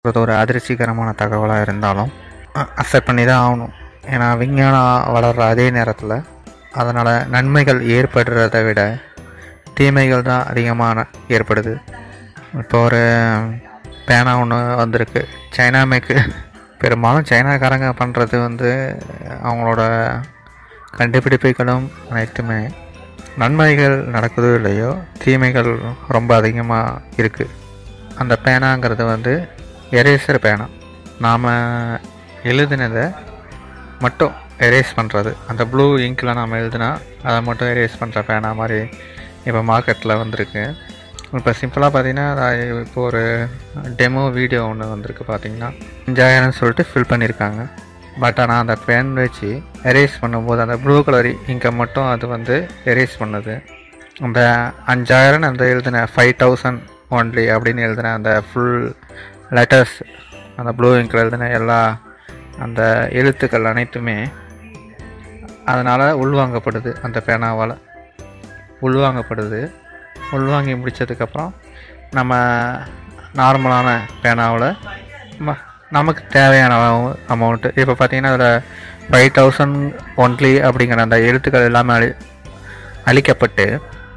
இது ஒரு அதிர்ச்சிகரமான தகவலாக இருந்தாலும் அக்செப்ட் பண்ணி தான் ஆகணும் ஏன்னா விஞ்ஞானம் வளர்கிற அதே நேரத்தில் அதனால் நன்மைகள் ஏற்படுறதை விட தீமைகள் தான் அதிகமான ஏற்படுது இப்போ ஒரு பேனா ஒன்று வந்திருக்கு சைனா மேக்கு பெரும்பாலும் சைனாக்காரங்க பண்ணுறது வந்து அவங்களோட கண்டுபிடிப்புகளும் அனைத்துமே நன்மைகள் நடக்குதோ இல்லையோ தீமைகள் ரொம்ப அதிகமாக இருக்குது அந்த பேனாங்கிறது வந்து எரேசர் பேனா நாம் எழுதினதை மட்டும் எரேஸ் பண்ணுறது அந்த ப்ளூ இங்கில் நாம் எழுதினா அதை மட்டும் எரேஸ் பண்ணுற பேனா மாதிரி இப்போ மார்க்கெட்டில் வந்திருக்கு இப்போ சிம்பிளாக பார்த்தீங்கன்னா அது இப்போ ஒரு டெமோ வீடியோ ஒன்று வந்திருக்கு பார்த்தீங்கன்னா அஞ்சாயிரம்னு சொல்லிட்டு ஃபில் பண்ணியிருக்காங்க பட் ஆனால் அந்த பென் வச்சு எரேஸ் பண்ணும்போது அந்த ப்ளூ கலர் இங்கை மட்டும் அது வந்து எரேஸ் பண்ணுது அந்த அஞ்சாயிரம் அந்த எழுதின ஃபைவ் தௌசண்ட் ஒன்லி அப்படின்னு எழுதின அந்த ஃபுல் லெட்டர்ஸ் அந்த ப்ளூ இங்கில் எழுதின எல்லா அந்த எழுத்துக்கள் அனைத்துமே அதனால் உள்வாங்கப்படுது அந்த பேனாவால் உள்வாங்கப்படுது உள்வாங்கி முடித்ததுக்கப்புறம் நம்ம நார்மலான பேனாவில் ம- நமக்கு தேவையான அமௌண்ட்டு இப்போ பார்த்தீங்கன்னா அதில் ஃபைவ் தௌசண்ட் ஒன்லி அப்படிங்கிற அந்த எழுத்துக்கள் எல்லாமே அழி அழிக்கப்பட்டு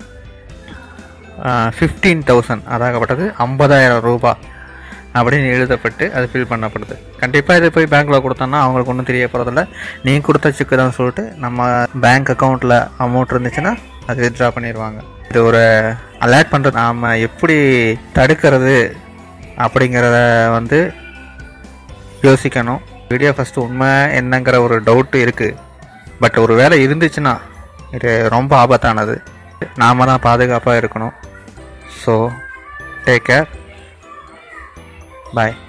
ஃபிஃப்டீன் தௌசண்ட் அதாகப்பட்டது ஐம்பதாயிரம் ரூபாய் அப்படின்னு எழுதப்பட்டு அது ஃபில் பண்ணப்படுது கண்டிப்பாக இது போய் பேங்க்கில் கொடுத்தோன்னா அவங்களுக்கு ஒன்றும் தெரிய போகிறதில்ல நீ கொடுத்த செக்கு தான் சொல்லிட்டு நம்ம பேங்க் அக்கௌண்ட்டில் அமௌண்ட் இருந்துச்சுன்னா அது வித்ட்ரா பண்ணிடுவாங்க இது ஒரு அலர்ட் பண்ணுறது நாம் எப்படி தடுக்கிறது அப்படிங்கிறத வந்து யோசிக்கணும் வீடியோ ஃபஸ்ட்டு உண்மை என்னங்கிற ஒரு டவுட்டு இருக்குது பட் ஒரு வேலை இருந்துச்சுன்னா இது ரொம்ப ஆபத்தானது நாம தான் பாதுகாப்பாக இருக்கணும் ஸோ டேக் கேர் பாய்